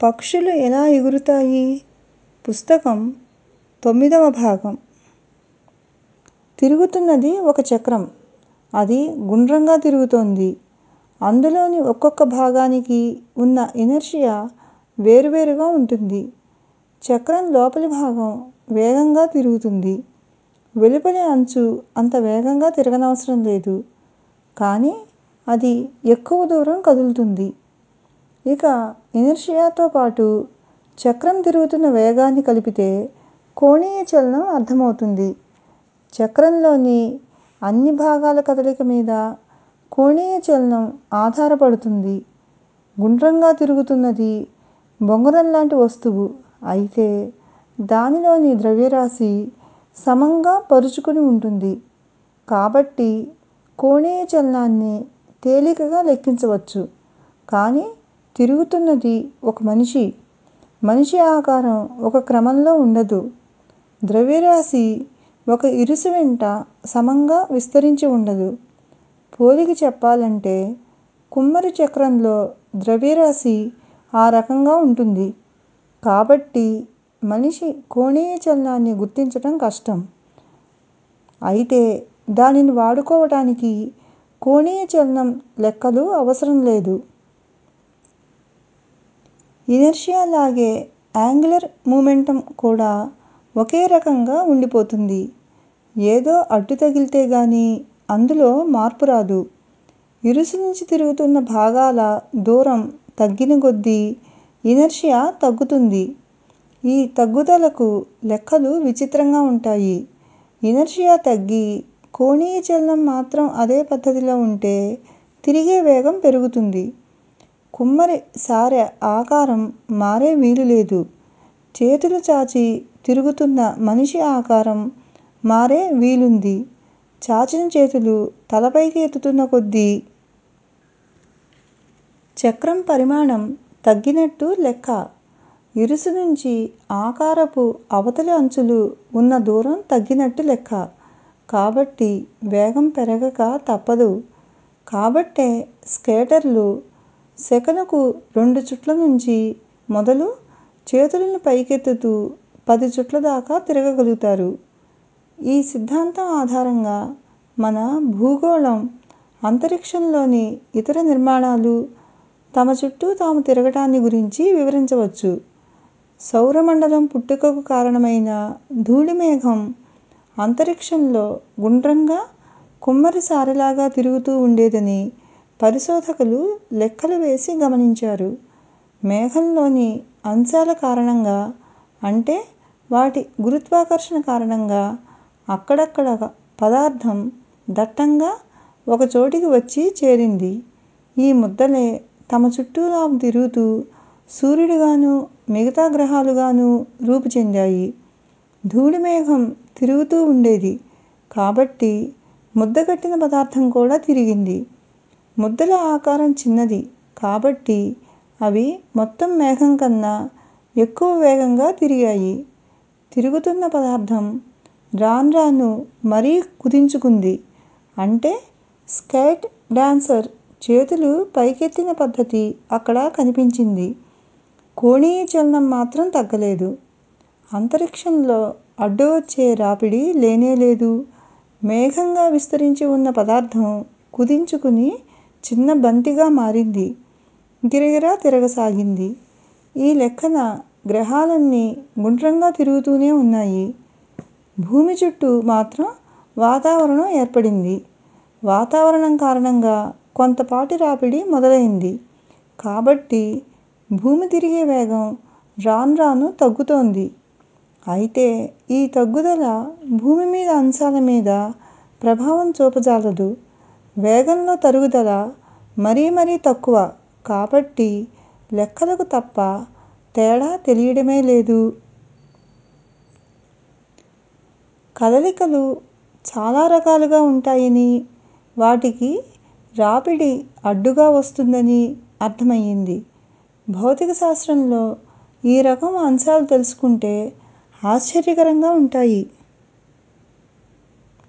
పక్షులు ఎలా ఎగురుతాయి పుస్తకం తొమ్మిదవ భాగం తిరుగుతున్నది ఒక చక్రం అది గుండ్రంగా తిరుగుతోంది అందులోని ఒక్కొక్క భాగానికి ఉన్న ఇనర్షియా వేరువేరుగా ఉంటుంది చక్రం లోపలి భాగం వేగంగా తిరుగుతుంది వెలుపలి అంచు అంత వేగంగా తిరగనవసరం లేదు కానీ అది ఎక్కువ దూరం కదులుతుంది ఇక ఇనర్షియాతో పాటు చక్రం తిరుగుతున్న వేగాన్ని కలిపితే కోణీయ చలనం అర్థమవుతుంది చక్రంలోని అన్ని భాగాల కదలిక మీద కోణీయ చలనం ఆధారపడుతుంది గుండ్రంగా తిరుగుతున్నది బొంగరం లాంటి వస్తువు అయితే దానిలోని ద్రవ్యరాశి సమంగా పరుచుకుని ఉంటుంది కాబట్టి కోణీయ చలనాన్ని తేలికగా లెక్కించవచ్చు కానీ తిరుగుతున్నది ఒక మనిషి మనిషి ఆకారం ఒక క్రమంలో ఉండదు ద్రవ్యరాశి ఒక ఇరుసు వెంట సమంగా విస్తరించి ఉండదు పోలిక చెప్పాలంటే కుమ్మరి చక్రంలో ద్రవ్యరాశి ఆ రకంగా ఉంటుంది కాబట్టి మనిషి కోణీయ చలనాన్ని గుర్తించటం కష్టం అయితే దానిని వాడుకోవటానికి కోణీయ చలనం లెక్కలు అవసరం లేదు ఇనర్షియా లాగే యాంగులర్ మొమెంటం కూడా ఒకే రకంగా ఉండిపోతుంది ఏదో అడ్డు తగిలితే గానీ అందులో మార్పు రాదు ఇరుసు నుంచి తిరుగుతున్న భాగాల దూరం తగ్గిన కొద్దీ ఇనర్షియా తగ్గుతుంది ఈ తగ్గుదలకు లెక్కలు విచిత్రంగా ఉంటాయి ఇనర్షియా తగ్గి కోణీయ చలనం మాత్రం అదే పద్ధతిలో ఉంటే తిరిగే వేగం పెరుగుతుంది కుమ్మరి సారె ఆకారం మారే వీలు లేదు చేతులు చాచి తిరుగుతున్న మనిషి ఆకారం మారే వీలుంది చాచిన చేతులు తలపైకి ఎత్తుతున్న కొద్దీ చక్రం పరిమాణం తగ్గినట్టు లెక్క ఇరుసు నుంచి ఆకారపు అవతలి అంచులు ఉన్న దూరం తగ్గినట్టు లెక్క కాబట్టి వేగం పెరగక తప్పదు కాబట్టే స్కేటర్లు సెకనుకు రెండు చుట్ల నుంచి మొదలు చేతులను పైకెత్తుతూ పది చుట్ల దాకా తిరగగలుగుతారు ఈ సిద్ధాంతం ఆధారంగా మన భూగోళం అంతరిక్షంలోని ఇతర నిర్మాణాలు తమ చుట్టూ తాము తిరగటాన్ని గురించి వివరించవచ్చు సౌరమండలం పుట్టుకకు కారణమైన ధూళిమేఘం అంతరిక్షంలో గుండ్రంగా కుమ్మరి సారెలాగా తిరుగుతూ ఉండేదని పరిశోధకులు లెక్కలు వేసి గమనించారు మేఘంలోని అంశాల కారణంగా అంటే వాటి గురుత్వాకర్షణ కారణంగా అక్కడక్కడ పదార్థం దట్టంగా ఒక చోటికి వచ్చి చేరింది ఈ ముద్దలే తమ చుట్టూ తాము తిరుగుతూ సూర్యుడుగానూ మిగతా గ్రహాలుగానూ రూపు చెందాయి ధూళిమేఘం తిరుగుతూ ఉండేది కాబట్టి ముద్దకట్టిన పదార్థం కూడా తిరిగింది ముద్దల ఆకారం చిన్నది కాబట్టి అవి మొత్తం మేఘం కన్నా ఎక్కువ వేగంగా తిరిగాయి తిరుగుతున్న పదార్థం రాన్రానూ మరీ కుదించుకుంది అంటే స్కైట్ డాన్సర్ చేతులు పైకెత్తిన పద్ధతి అక్కడ కనిపించింది కోణీయ చలనం మాత్రం తగ్గలేదు అంతరిక్షంలో అడ్డు వచ్చే రాపిడి లేనేలేదు మేఘంగా విస్తరించి ఉన్న పదార్థం కుదించుకుని చిన్న బంతిగా మారింది గిరగిరా తిరగసాగింది ఈ లెక్కన గ్రహాలన్నీ గుండ్రంగా తిరుగుతూనే ఉన్నాయి భూమి చుట్టూ మాత్రం వాతావరణం ఏర్పడింది వాతావరణం కారణంగా కొంతపాటి రాపిడి మొదలైంది కాబట్టి భూమి తిరిగే వేగం రాన్రానూ తగ్గుతోంది అయితే ఈ తగ్గుదల భూమి మీద అంశాల మీద ప్రభావం చూపజాలదు వేగంలో తరుగుదల మరీ మరీ తక్కువ కాబట్టి లెక్కలకు తప్ప తేడా తెలియడమే లేదు కదలికలు చాలా రకాలుగా ఉంటాయని వాటికి రాపిడి అడ్డుగా వస్తుందని అర్థమయ్యింది భౌతిక శాస్త్రంలో ఈ రకం అంశాలు తెలుసుకుంటే ఆశ్చర్యకరంగా ఉంటాయి